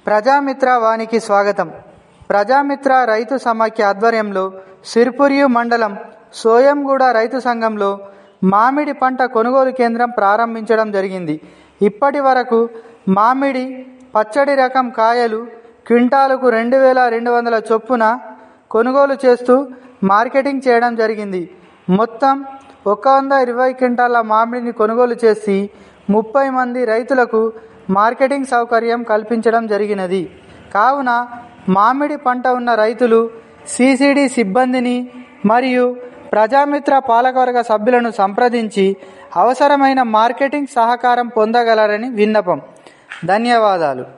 ప్రజామిత్ర వానికి స్వాగతం ప్రజామిత్ర రైతు సమాఖ్య ఆధ్వర్యంలో సిరిపురియు మండలం సోయంగూడ రైతు సంఘంలో మామిడి పంట కొనుగోలు కేంద్రం ప్రారంభించడం జరిగింది ఇప్పటి వరకు మామిడి పచ్చడి రకం కాయలు క్వింటాలకు రెండు వేల రెండు వందల చొప్పున కొనుగోలు చేస్తూ మార్కెటింగ్ చేయడం జరిగింది మొత్తం ఒక వంద ఇరవై క్వింటాల మామిడిని కొనుగోలు చేసి ముప్పై మంది రైతులకు మార్కెటింగ్ సౌకర్యం కల్పించడం జరిగినది కావున మామిడి పంట ఉన్న రైతులు సిసిడి సిబ్బందిని మరియు ప్రజామిత్ర పాలకవర్గ సభ్యులను సంప్రదించి అవసరమైన మార్కెటింగ్ సహకారం పొందగలరని విన్నపం ధన్యవాదాలు